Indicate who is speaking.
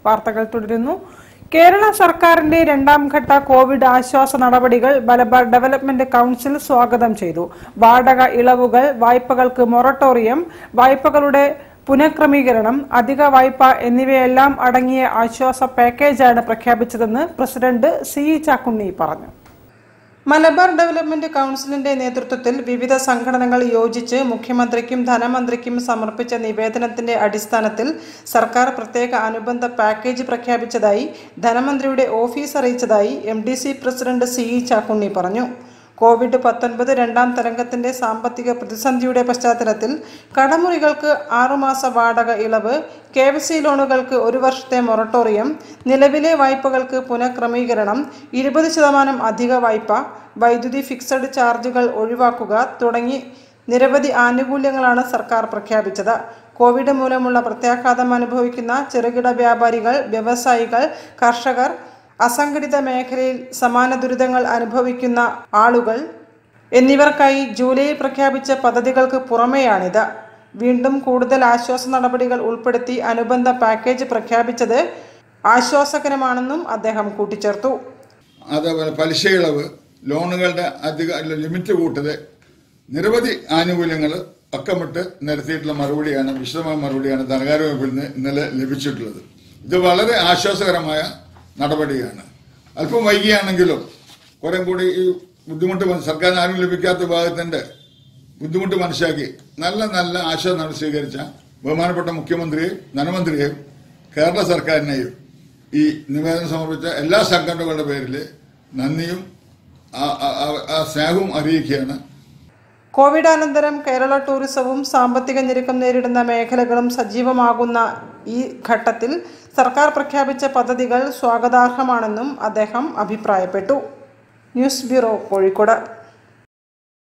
Speaker 1: വാർത്തകൾ തുടരുന്നു കേരള സർക്കാരിന്റെ രണ്ടാം ഘട്ട കോവിഡ് ആശ്വാസ നടപടികൾ മലബാർ ഡെവലപ്മെന്റ് കൌൺസിൽ സ്വാഗതം ചെയ്തു വാടക ഇളവുകൾ വായ്പകൾക്ക് മൊറട്ടോറിയം വായ്പകളുടെ പുനഃക്രമീകരണം അധിക വായ്പ എന്നിവയെല്ലാം അടങ്ങിയ ആശ്വാസ പാക്കേജാണ് പ്രഖ്യാപിച്ചതെന്ന് പ്രസിഡന്റ് സി ഇ ചാക്കുണ്ണി പറഞ്ഞു മലബാർ ഡെവലപ്മെന്റ് കൌൺസിലിന്റെ നേതൃത്വത്തിൽ വിവിധ സംഘടനകൾ യോജിച്ച് മുഖ്യമന്ത്രിക്കും ധനമന്ത്രിക്കും സമർപ്പിച്ച നിവേദനത്തിന്റെ അടിസ്ഥാനത്തിൽ സർക്കാർ പ്രത്യേക അനുബന്ധ പാക്കേജ് പ്രഖ്യാപിച്ചതായി ധനമന്ത്രിയുടെ ഓഫീസ് അറിയിച്ചതായി M D C president C E Chakkunni പറഞ്ഞു കോവിഡ് പത്തൊൻപത് രണ്ടാം തരംഗത്തിന്റെ സാമ്പത്തിക പ്രതിസന്ധിയുടെ പശ്ചാത്തലത്തിൽ കടമുറികൾക്ക് ആറുമാസ വാടക ഇളവ് കെ വി സി ലോണുകൾക്ക് ഒരു വർഷത്തെ മൊറട്ടോറിയം നിലവിലെ വായ്പകൾക്ക് പുനഃക്രമീകരണം ഇരുപത് ശതമാനം അധിക വായ്പ വൈദ്യുതി ഫിക്സഡ് ചാർജുകൾ ഒഴിവാക്കുക തുടങ്ങി നിരവധി ആനുകൂല്യങ്ങളാണ് സർക്കാർ പ്രഖ്യാപിച്ചത് കോവിഡ് മൂലമുള്ള പ്രത്യാഘാതം അനുഭവിക്കുന്ന ചെറുകിട വ്യാപാരികൾ വ്യവസായികൾ കർഷകർ അസംഘടിത മേഖലയിൽ സമാന ദുരിതങ്ങൾ അനുഭവിക്കുന്ന ആളുകൾ എന്നിവർക്കായി ജൂലൈയിൽ പ്രഖ്യാപിച്ച പദ്ധതികൾക്ക് പുറമെയാണിത് വീണ്ടും കൂടുതൽ ആശ്വാസ നടപടികൾ ഉൾപ്പെടുത്തി അനുബന്ധ പാക്കേജ് പ്രഖ്യാപിച്ചത് ആശ്വാസകരമാണെന്നും അദ്ദേഹം കൂട്ടിച്ചേർത്തു
Speaker 2: അതേപോലെ പലിശ ഇളവ് ലോണുകളുടെ അധിക ലിമിറ്റ് കൂട്ടത് നിരവധി ആനുകൂല്യങ്ങൾ അക്കമിട്ട് നിരത്തിയിട്ടുള്ള മറുപടിയാണ് വിശദമായ മറുപടിയാണ് ധനകാര്യ വകുപ്പിൽ നിന്ന് ഇന്നലെ ലഭിച്ചിട്ടുള്ളത് ഇത് വളരെ ആശ്വാസകരമായ നടപടിയാണ് അല്പം വൈകിയാണെങ്കിലും കുറെ കൂടി ഈ ബുദ്ധിമുട്ട് മന- സർക്കാരിന് ആരും ലഭിക്കാത്ത വിഭാഗത്തിന്റെ ബുദ്ധിമുട്ട് മനസ്സിലാക്കി നല്ല നല്ല ആശ്വാസം നടപടി സ്വീകരിച്ച ബഹുമാനപ്പെട്ട മുഖ്യമന്ത്രിയെയും ധനമന്ത്രിയെയും കേരള സർക്കാരിനെയും ഈ നിവേദനം സമർപ്പിച്ച എല്ലാ സംഘടനകളുടെ പേരിൽ നന്ദിയും ആ- ആ- ആ- ആ സ്നേഹവും അറിയിക്കുകയാണ്
Speaker 1: കോവിഡാനന്തരം കേരള ടൂറിസവും സാമ്പത്തിക ഞെരുക്കം നേരിടുന്ന മേഖലകളും സജീവമാകുന്ന ഈ ഘട്ടത്തിൽ സർക്കാർ പ്രഖ്യാപിച്ച പദ്ധതികൾ സ്വാഗതാർഹമാണെന്നും അദ്ദേഹം അഭിപ്രായപ്പെട്ടു ന്യൂസ് ബ്യൂറോ കോഴിക്കോട്